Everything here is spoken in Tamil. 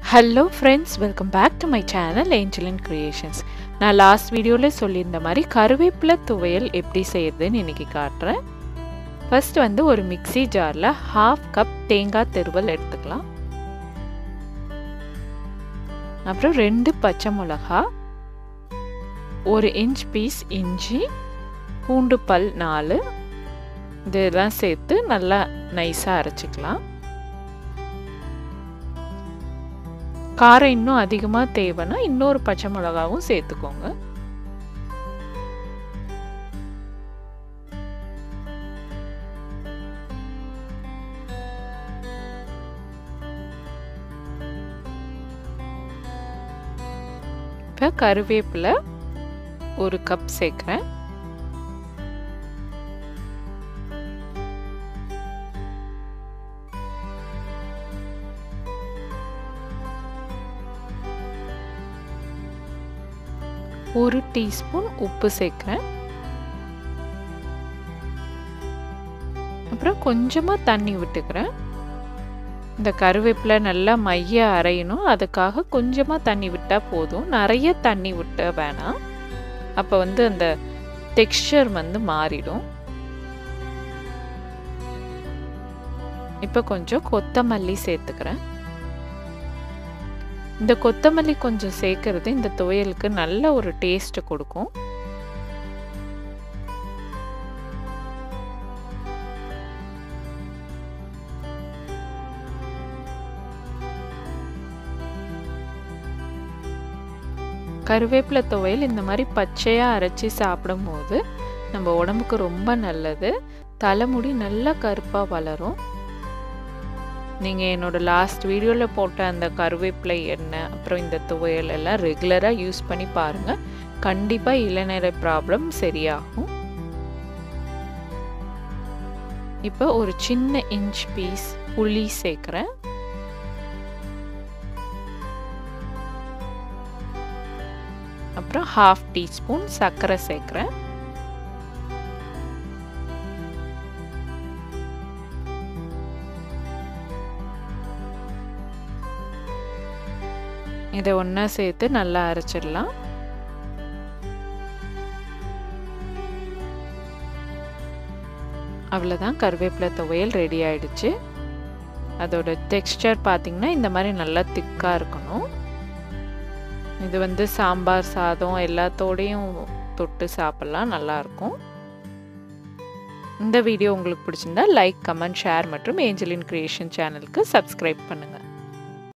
hello friends welcome back to my channel Angelin creations நான் லாஸ்ட் வீடியோவில் சொல்லியிருந்த மாதிரி கருவேப்பிலை துவையல் எப்படி செய்யறதுன்னு இன்றைக்கி காட்டுறேன் ஃபர்ஸ்ட் வந்து ஒரு மிக்சி ஜாரில் ஹாஃப் கப் தேங்காய் தெருவல் எடுத்துக்கலாம் அப்புறம் ரெண்டு பச்சை மிளகா ஒரு இன்ச் பீஸ் இஞ்சி பூண்டு பல் நாலு இதெல்லாம் சேர்த்து நல்லா நைஸாக அரைச்சிக்கலாம் காரம் இன்னும் அதிகமாக தேவைன்னா இன்னொரு பச்சை மிளகாவும் சேர்த்துக்கோங்க இப்போ கருவேப்பிலை ஒரு கப் சேர்க்குறேன் ஒரு டீஸ்பூன் உப்பு சேர்க்குறேன் அப்புறம் கொஞ்சமாக தண்ணி விட்டுக்கிறேன் இந்த கருவேப்பிலை நல்லா மைய அரையணும் அதுக்காக கொஞ்சமாக தண்ணி விட்டால் போதும் நிறைய தண்ணி விட்ட வேணாம் அப்போ வந்து அந்த டெக்ஸ்சர் வந்து மாறிடும் இப்போ கொஞ்சம் கொத்தமல்லி சேர்த்துக்கிறேன் இந்த கொத்தமல்லி கொஞ்சம் சேர்க்கறது இந்த துவையலுக்கு நல்ல ஒரு டேஸ்ட் கொடுக்கும் கருவேப்பிலை துவையல் இந்த மாதிரி பச்சையாக அரைச்சி சாப்பிடும் போது நம்ம உடம்புக்கு ரொம்ப நல்லது தலைமுடி நல்லா கருப்பாக வளரும் நீங்கள் என்னோடய லாஸ்ட் வீடியோவில் போட்ட அந்த கருவேப்பிலை எண்ணெய் அப்புறம் இந்த துவையல் எல்லாம் ரெகுலராக யூஸ் பண்ணி பாருங்கள் கண்டிப்பாக இளநரை ப்ராப்ளம் சரியாகும் இப்போ ஒரு சின்ன இன்ச் பீஸ் புளி சேர்க்குறேன் அப்புறம் ஹாஃப் டீஸ்பூன் சர்க்கரை சேர்க்குறேன் இதை ஒன்றா சேர்த்து நல்லா அரைச்சிடலாம் அவ்வளோதான் கருவேப்பிலை துவையல் ரெடி ஆயிடுச்சு அதோட டெக்ஸ்டர் பார்த்திங்கன்னா இந்த மாதிரி நல்லா திக்காக இருக்கணும் இது வந்து சாம்பார் சாதம் எல்லாத்தோடையும் தொட்டு சாப்பிட்லாம் நல்லாயிருக்கும் இந்த வீடியோ உங்களுக்கு பிடிச்சிருந்தா லைக் கமெண்ட் ஷேர் மற்றும் ஏஞ்சலின் கிரியேஷன் சேனலுக்கு சப்ஸ்கிரைப் பண்ணுங்கள்